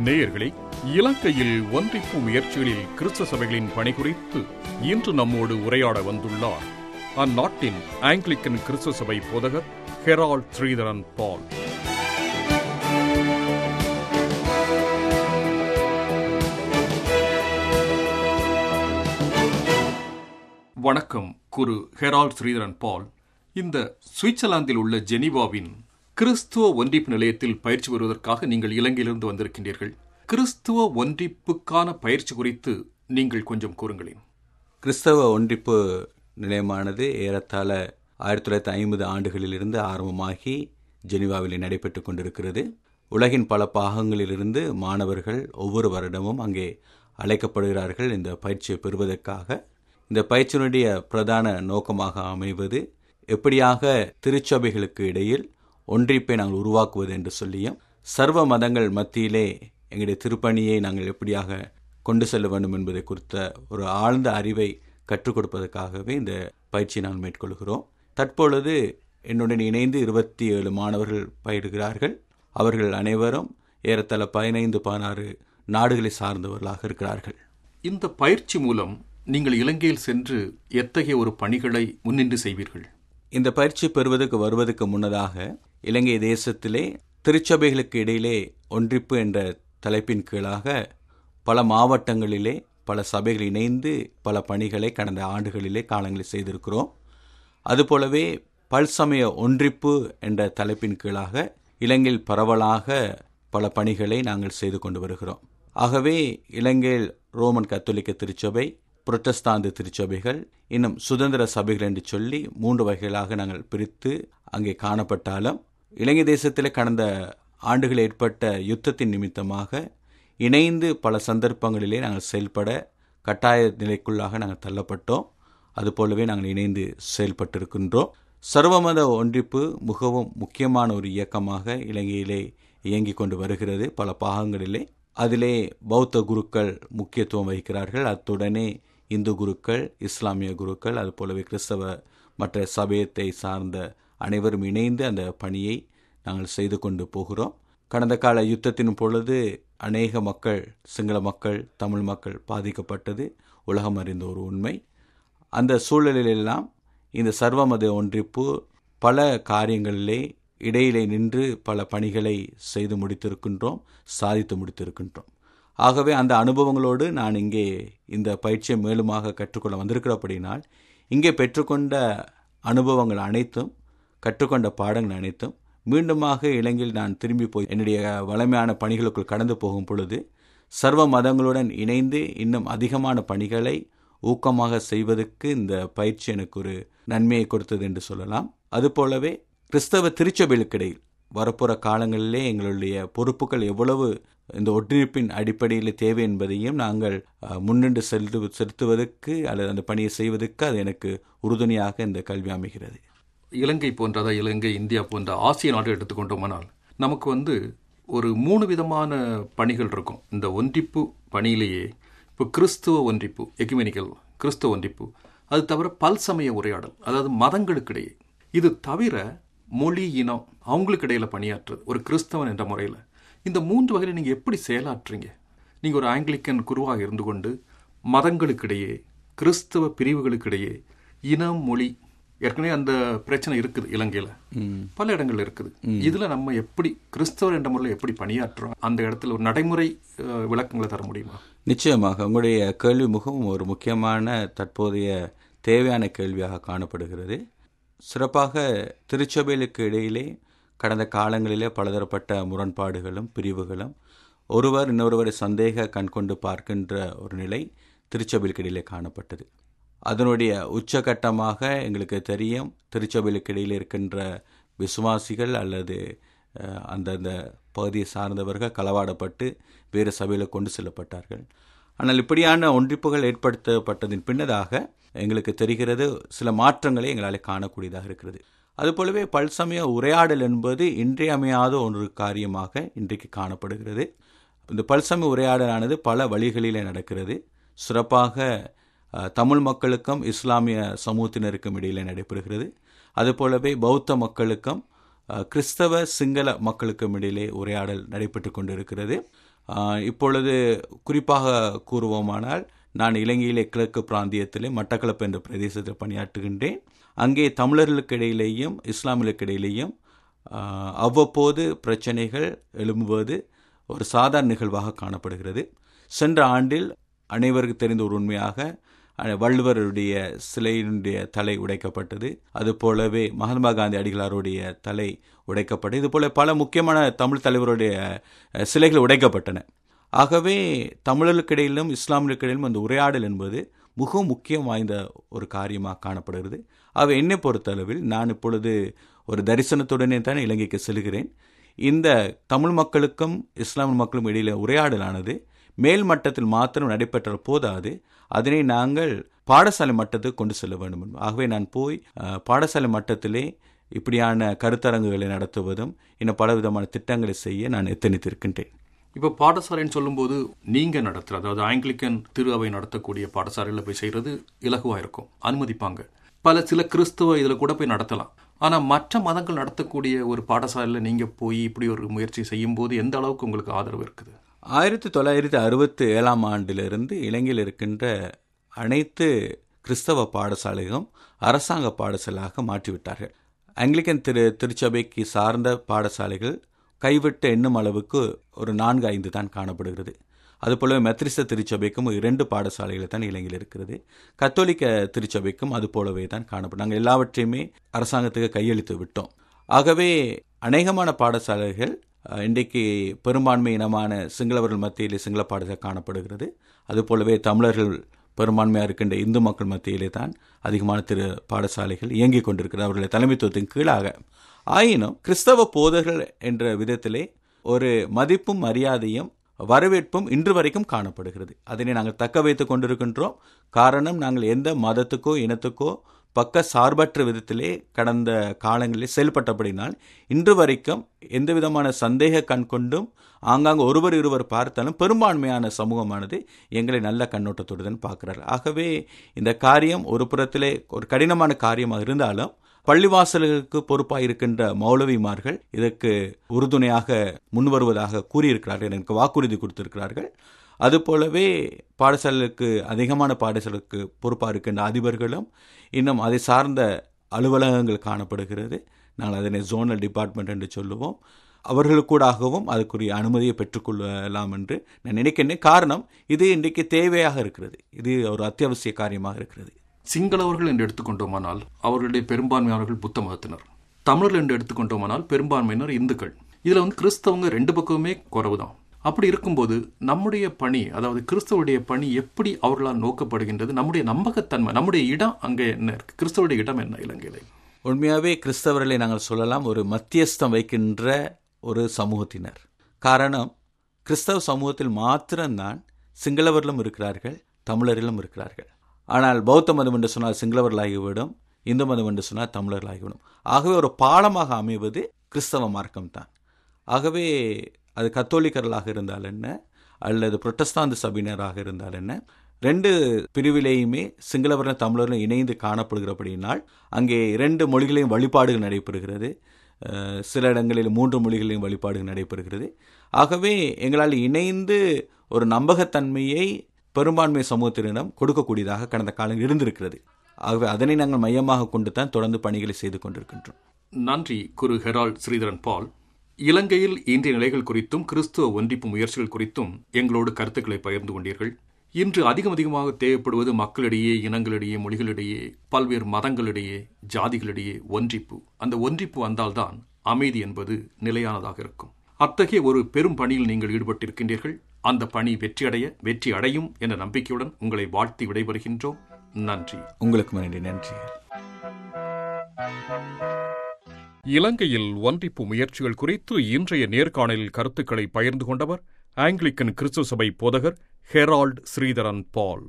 நேயர்களே இலங்கையில் ஒன்றிப்பு முயற்சிகளில் கிறிஸ்தவ சபைகளின் பணி குறித்து இன்று நம்மோடு உரையாட வந்துள்ளார் அந்நாட்டின் ஆங்கிலிக்கன் கிறிஸ்தவ சபை போதகர் ஹெரால்ட் ஸ்ரீதரன் பால் வணக்கம் குரு ஹெரால்ட் ஸ்ரீதரன் பால் இந்த சுவிட்சர்லாந்தில் உள்ள ஜெனீவாவின் கிறிஸ்துவ ஒன்றிப்பு நிலையத்தில் பயிற்சி பெறுவதற்காக நீங்கள் இலங்கையிலிருந்து வந்திருக்கின்றீர்கள் கிறிஸ்துவ ஒன்றிப்புக்கான பயிற்சி குறித்து நீங்கள் கொஞ்சம் கூறுங்களேன் கிறிஸ்தவ ஒன்றிப்பு நிலையமானது ஏறத்தாழ ஆயிரத்தி தொள்ளாயிரத்தி ஐம்பது ஆண்டுகளிலிருந்து ஆரம்பமாகி ஜெனீவாவில் நடைபெற்று கொண்டிருக்கிறது உலகின் பல பாகங்களிலிருந்து மாணவர்கள் ஒவ்வொரு வருடமும் அங்கே அழைக்கப்படுகிறார்கள் இந்த பயிற்சியை பெறுவதற்காக இந்த பயிற்சியினுடைய பிரதான நோக்கமாக அமைவது எப்படியாக திருச்சபைகளுக்கு இடையில் ஒன்றிப்பை நாங்கள் உருவாக்குவது என்று சொல்லியும் சர்வ மதங்கள் மத்தியிலே எங்களுடைய திருப்பணியை நாங்கள் எப்படியாக கொண்டு செல்ல வேண்டும் என்பதை குறித்த ஒரு ஆழ்ந்த அறிவை கற்றுக் கொடுப்பதற்காகவே இந்த பயிற்சியை நாங்கள் மேற்கொள்கிறோம் தற்பொழுது என்னுடன் இணைந்து இருபத்தி ஏழு மாணவர்கள் பயிடுகிறார்கள் அவர்கள் அனைவரும் ஏறத்தாழ பதினைந்து பதினாறு நாடுகளை சார்ந்தவர்களாக இருக்கிறார்கள் இந்த பயிற்சி மூலம் நீங்கள் இலங்கையில் சென்று எத்தகைய ஒரு பணிகளை முன்னின்று செய்வீர்கள் இந்த பயிற்சி பெறுவதற்கு வருவதற்கு முன்னதாக இலங்கை தேசத்திலே திருச்சபைகளுக்கு இடையிலே ஒன்றிப்பு என்ற தலைப்பின் கீழாக பல மாவட்டங்களிலே பல சபைகள் இணைந்து பல பணிகளை கடந்த ஆண்டுகளிலே காலங்களில் செய்திருக்கிறோம் அதுபோலவே பல்சமய ஒன்றிப்பு என்ற தலைப்பின் கீழாக இலங்கையில் பரவலாக பல பணிகளை நாங்கள் செய்து கொண்டு வருகிறோம் ஆகவே இலங்கையில் ரோமன் கத்தோலிக்க திருச்சபை புரட்டஸ்தாந்து திருச்சபைகள் இன்னும் சுதந்திர சபைகள் என்று சொல்லி மூன்று வகைகளாக நாங்கள் பிரித்து அங்கே காணப்பட்டாலும் இலங்கை தேசத்தில் கடந்த ஆண்டுகள் ஏற்பட்ட யுத்தத்தின் நிமித்தமாக இணைந்து பல சந்தர்ப்பங்களிலே நாங்கள் செயல்பட கட்டாய நிலைக்குள்ளாக நாங்கள் தள்ளப்பட்டோம் அதுபோலவே நாங்கள் இணைந்து செயல்பட்டிருக்கின்றோம் சர்வமத ஒன்றிப்பு மிகவும் முக்கியமான ஒரு இயக்கமாக இலங்கையிலே இயங்கிக் கொண்டு வருகிறது பல பாகங்களிலே அதிலே பௌத்த குருக்கள் முக்கியத்துவம் வகிக்கிறார்கள் அத்துடனே இந்து குருக்கள் இஸ்லாமிய குருக்கள் அதுபோலவே கிறிஸ்தவ மற்ற சபையத்தை சார்ந்த அனைவரும் இணைந்து அந்த பணியை நாங்கள் செய்து கொண்டு போகிறோம் கடந்த கால யுத்தத்தின் பொழுது அநேக மக்கள் சிங்கள மக்கள் தமிழ் மக்கள் பாதிக்கப்பட்டது உலகம் அறிந்த ஒரு உண்மை அந்த சூழலிலெல்லாம் இந்த சர்வமத ஒன்றிப்பு பல காரியங்களிலே இடையிலே நின்று பல பணிகளை செய்து முடித்திருக்கின்றோம் சாதித்து முடித்திருக்கின்றோம் ஆகவே அந்த அனுபவங்களோடு நான் இங்கே இந்த பயிற்சியை மேலுமாக கற்றுக்கொள்ள வந்திருக்கிறபடினால் இங்கே பெற்றுக்கொண்ட அனுபவங்கள் அனைத்தும் கற்றுக்கொண்ட பாடங்கள் அனைத்தும் மீண்டுமாக இலங்கையில் நான் திரும்பி போய் என்னுடைய வளமையான பணிகளுக்குள் கடந்து போகும் பொழுது சர்வ மதங்களுடன் இணைந்து இன்னும் அதிகமான பணிகளை ஊக்கமாக செய்வதற்கு இந்த பயிற்சி எனக்கு ஒரு நன்மையை கொடுத்தது என்று சொல்லலாம் அதுபோலவே கிறிஸ்தவ திருச்சபைகளுக்கிடையில் வரப்போகிற காலங்களிலே எங்களுடைய பொறுப்புகள் எவ்வளவு இந்த ஒன்றிணைப்பின் அடிப்படையில் தேவை என்பதையும் நாங்கள் முன்னின்று செலுத்து செலுத்துவதற்கு அல்லது அந்த பணியை செய்வதற்கு அது எனக்கு உறுதுணையாக இந்த கல்வி அமைகிறது இலங்கை போன்றதா இலங்கை இந்தியா போன்ற ஆசிய நாடு எடுத்துக்கொண்டோமானால் நமக்கு வந்து ஒரு மூணு விதமான பணிகள் இருக்கும் இந்த ஒன்றிப்பு பணியிலேயே இப்போ கிறிஸ்துவ ஒன்றிப்பு எகுமெனிக்கல் கிறிஸ்துவ ஒன்றிப்பு அது தவிர பல்சமய உரையாடல் அதாவது மதங்களுக்கிடையே இது தவிர மொழி இனம் அவங்களுக்கு இடையில பணியாற்றுறது ஒரு கிறிஸ்தவன் என்ற முறையில் இந்த மூன்று வகையில் நீங்கள் எப்படி செயலாற்றுறீங்க நீங்கள் ஒரு ஆங்கிலிக்கன் குருவாக இருந்து கொண்டு மதங்களுக்கிடையே கிறிஸ்தவ பிரிவுகளுக்கிடையே இனம் மொழி ஏற்கனவே அந்த பிரச்சனை இருக்குது இலங்கையில் பல இடங்கள் இருக்குது இதுல நம்ம எப்படி கிறிஸ்தவர் என்ற முறையில் எப்படி பணியாற்றுறோம் அந்த இடத்துல ஒரு நடைமுறை விளக்கங்களை தர முடியுமா நிச்சயமாக உங்களுடைய கேள்வி முகம் ஒரு முக்கியமான தற்போதைய தேவையான கேள்வியாக காணப்படுகிறது சிறப்பாக திருச்சபைகளுக்கு இடையிலே கடந்த காலங்களிலே பலதரப்பட்ட முரண்பாடுகளும் பிரிவுகளும் ஒருவர் இன்னொருவரை சந்தேக கண்கொண்டு பார்க்கின்ற ஒரு நிலை திருச்சபைகளுக்கு இடையிலே காணப்பட்டது அதனுடைய உச்சகட்டமாக எங்களுக்கு தெரியும் திருச்சபைகளுக்கு இடையில் இருக்கின்ற விசுவாசிகள் அல்லது அந்தந்த பகுதியை சார்ந்தவர்கள் களவாடப்பட்டு வேறு சபையில் கொண்டு செல்லப்பட்டார்கள் ஆனால் இப்படியான ஒன்றிப்புகள் ஏற்படுத்தப்பட்டதின் பின்னதாக எங்களுக்கு தெரிகிறது சில மாற்றங்களை எங்களால் காணக்கூடியதாக இருக்கிறது அதுபோலவே பல்சமய உரையாடல் என்பது இன்றியமையாத ஒரு காரியமாக இன்றைக்கு காணப்படுகிறது இந்த பல்சமய உரையாடலானது பல வழிகளிலே நடக்கிறது சிறப்பாக தமிழ் மக்களுக்கும் இஸ்லாமிய சமூகத்தினருக்கும் இடையில் நடைபெறுகிறது அதுபோலவே பௌத்த மக்களுக்கும் கிறிஸ்தவ சிங்கள மக்களுக்கும் இடையிலே உரையாடல் நடைபெற்று கொண்டிருக்கிறது ஆஹ், இப்பொழுது குறிப்பாக கூறுவோமானால் நான் இலங்கையிலே கிழக்கு பிராந்தியத்திலே மட்டக்களப்பு என்ற பிரதேசத்தில் பணியாற்றுகின்றேன் அங்கே தமிழர்களுக்கு இடையிலேயும் இஸ்லாமியர்களுக்கு இடையிலேயும் ஆஹ், அவ்வப்போது பிரச்சனைகள் எழும்புவது ஒரு சாதாரண நிகழ்வாக காணப்படுகிறது சென்ற ஆண்டில் அனைவருக்கு தெரிந்த ஒரு உண்மையாக அஹ், வள்ளுவருடைய சிலையினுடைய தலை உடைக்கப்பட்டது அதுபோலவே மகாத்மா காந்தி அடிகளாருடைய தலை உடைக்கப்பட்டது இதுபோல பல முக்கியமான தமிழ் தலைவருடைய அஹ், சிலைகள் உடைக்கப்பட்டன ஆகவே தமிழர்களுக்கிடையிலும் இஸ்லாமியர்களுக்கிடையிலும் அந்த உரையாடல் என்பது மிகவும் முக்கியம் வாய்ந்த ஒரு காரியமாக காணப்படுகிறது ஆகவே என்னை பொறுத்தளவில் நான் இப்பொழுது ஒரு தரிசனத்துடனே தான் இலங்கைக்கு செல்கிறேன் இந்த தமிழ் மக்களுக்கும் இஸ்லாமிய மக்களும் இடையில உரையாடலானது மேல் மட்டத்தில் மாத்திரம் நடைபெற்ற போதாது அதனை நாங்கள் பாடசாலை மட்டத்துக்கு கொண்டு செல்ல வேண்டும் என்பது. ஆகவே நான் போய் அஹ், பாடசாலை மட்டத்திலே இப்படியான கருத்தரங்குகளை நடத்துவதும் இன்னும் பலவிதமான திட்டங்களை செய்ய நான் எத்தனித்திருக்கின்றேன் இப்போ பாடசாலைன்னு சொல்லும்போது நீங்க நடத்துற அதாவது ஆங்கிலிக்கன் திரு அவை நடத்தக்கூடிய பாடசாலையில் போய் செய்யறது இலகுவா இருக்கும் அனுமதிப்பாங்க பல சில கிறிஸ்துவ இதுல கூட போய் நடத்தலாம் ஆனா மற்ற மதங்கள் நடத்தக்கூடிய ஒரு பாடசாலையில் நீங்க போய் இப்படி ஒரு முயற்சி செய்யும் போது எந்த அளவுக்கு உங்களுக்கு ஆதரவு இருக்குது ஆயிரத்தி தொள்ளாயிரத்தி அறுபத்தி ஏழாம் ஆண்டிலிருந்து இலங்கையில் இருக்கின்ற அனைத்து கிறிஸ்தவ பாடசாலைகளும் அரசாங்க பாடசாலையாக மாற்றிவிட்டார்கள் ஆங்கிலிக்கன் திரு திருச்சபைக்கு சார்ந்த பாடசாலைகள் கைவிட்டு எண்ணும் அளவுக்கு ஒரு நான்கு ஐந்து தான் காணப்படுகிறது அதுபோலவே மெத்ரிஸ்த திருச்சபைக்கும் இரண்டு பாடசாலைகள் தான் இலங்கையில் இருக்கிறது கத்தோலிக்க திருச்சபைக்கும் அது போலவே தான் காணப்படும் நாங்கள் எல்லாவற்றையுமே அரசாங்கத்துக்கு கையளித்து விட்டோம் ஆகவே அநேகமான பாடசாலைகள் அஹ், இன்றைக்கு பெரும்பான்மை இனமான சிங்களவர்கள் மத்தியிலே சிங்கள பாடசாலை காணப்படுகிறது அதுபோலவே தமிழர்கள் பெரும்பான்மையாக இருக்கின்ற இந்து மக்கள் மத்தியிலே தான் அதிகமான திரு பாடசாலைகள் இயங்கிக் கொண்டிருக்கிறது அவர்களுடைய தலைமைத்துவத்தின் கீழாக ஆயினும் கிறிஸ்தவ போதகர்கள் என்ற விதத்திலே ஒரு மதிப்பும் மரியாதையும் வரவேற்பும் இன்று வரைக்கும் காணப்படுகிறது அதனை நாங்கள் தக்க வைத்துக் கொண்டிருக்கின்றோம் காரணம் நாங்கள் எந்த மதத்துக்கோ இனத்துக்கோ பக்க சார்பற்ற விதத்திலே கடந்த காலங்களில் செயல்பட்டபடினால் இன்று வரைக்கும் எந்த விதமான சந்தேக கண் கொண்டும் ஆங்காங்கு ஒருவர் இருவர் பார்த்தாலும் பெரும்பான்மையான சமூகமானது எங்களை நல்ல கண்ணோட்டத்துடன் பார்க்கிறார்கள் ஆகவே இந்த காரியம் ஒரு புறத்திலே ஒரு கடினமான காரியமாக இருந்தாலும் பள்ளிவாசல்களுக்கு பொறுப்பாக இருக்கின்ற மௌலவிமார்கள் இதற்கு உறுதுணையாக முன்வருவதாக கூறியிருக்கிறார்கள் எனக்கு வாக்குறுதி கொடுத்திருக்கிறார்கள் அதுபோலவே பாடசாலைக்கு அதிகமான பாடசாலைக்கு பொறுப்பாக இருக்கின்ற அதிபர்களும் இன்னும் அதை சார்ந்த அலுவலகங்கள் காணப்படுகிறது நாங்கள் அதனை ஜோனல் டிபார்ட்மெண்ட் என்று சொல்லுவோம் அவர்களுக்கூடாகவும் அதுக்குரிய அனுமதியை பெற்றுக்கொள்ளலாம் என்று நான் நினைக்கின்றேன் காரணம் இது இன்றைக்கு தேவையாக இருக்கிறது இது ஒரு அத்தியாவசிய காரியமாக இருக்கிறது சிங்களவர்கள் என்று எடுத்துக்கொண்டோமானால் அவர்களுடைய பெரும்பான்மையானவர்கள் புத்த மதத்தினர் தமிழர்கள் என்று எடுத்துக்கொண்டோமானால் பெரும்பான்மையினர் இந்துக்கள் இதுல வந்து கிறிஸ்தவங்க ரெண்டு பக்கமுமே குறவுதான் அப்படி இருக்கும்போது நம்முடைய பணி அதாவது கிறிஸ்தவருடைய பணி எப்படி அவர்களால் நோக்கப்படுகின்றது நம்முடைய நம்பகத்தன்மை நம்முடைய இடம் அங்கே என்ன இருக்கு கிறிஸ்தவருடைய இடம் என்ன இலங்கையில உண்மையாகவே கிறிஸ்தவர்களை நாங்கள் சொல்லலாம் ஒரு மத்தியஸ்தம் வைக்கின்ற ஒரு சமூகத்தினர் காரணம் கிறிஸ்தவ சமூகத்தில் மாத்திரம்தான் சிங்களவர்களும் இருக்கிறார்கள் தமிழர்களும் இருக்கிறார்கள் ஆனால் பௌத்த மதம் என்று சொன்னால் சிங்களவர்களாகிவிடும் இந்து மதம் என்று சொன்னால் தமிழர்களாகிவிடும் ஆகவே ஒரு பாலமாக அமைவது கிறிஸ்தவ மார்க்கம்தான் ஆகவே அது கத்தோலிக்கர்களாக இருந்தால் என்ன அல்லது புரொட்டஸ்தாந்து சபையினராக இருந்தால் என்ன ரெண்டு பிரிவிலேயுமே சிங்களவர்களும் தமிழர்களும் இணைந்து காணப்படுகிறபடியினால் அங்கே இரண்டு மொழிகளையும் வழிபாடுகள் நடைபெறுகிறது அஹ், சில இடங்களில் மூன்று மொழிகளையும் வழிபாடுகள் நடைபெறுகிறது ஆகவே எங்களால் இணைந்து ஒரு நம்பகத்தன்மையை பெரும்பான்மை சமூகத்தினரிடம் கொடுக்கக்கூடியதாக கடந்த காலம் இருந்திருக்கிறது ஆகவே அதனை நாங்கள் மையமாக கொண்டு தான் தொடர்ந்து பணிகளை செய்து கொண்டிருக்கின்றோம் நன்றி குரு ஹெரால்ட் ஸ்ரீதரன் பால் இலங்கையில் இன்றைய நிலைகள் குறித்தும் கிறிஸ்துவ ஒன்றிப்பு முயற்சிகள் குறித்தும் எங்களோடு கருத்துக்களை பகிர்ந்து கொண்டீர்கள் இன்று அதிகம் அதிகமாக தேவைப்படுவது மக்களிடையே இனங்களிடையே மொழிகளிடையே பல்வேறு மதங்களிடையே ஜாதிகளிடையே ஒன்றிப்பு அந்த ஒன்றிப்பு வந்தால்தான் அமைதி என்பது நிலையானதாக இருக்கும் அத்தகைய ஒரு பெரும் பணியில் நீங்கள் ஈடுபட்டிருக்கின்றீர்கள் அந்த பணி வெற்றியடைய வெற்றி அடையும் என்ற நம்பிக்கையுடன் உங்களை வாழ்த்தி விடைபெறுகின்றோம் நன்றி உங்களுக்கு நன்றி நன்றி இலங்கையில் ஒன்றிப்பு முயற்சிகள் குறித்து இன்றைய நேர்காணலில் கருத்துக்களை பகிர்ந்து கொண்டவர் ஆங்கிலிக்கன் கிறிஸ்துவ சபை போதகர் ஹெரால்ட் ஸ்ரீதரன் பால்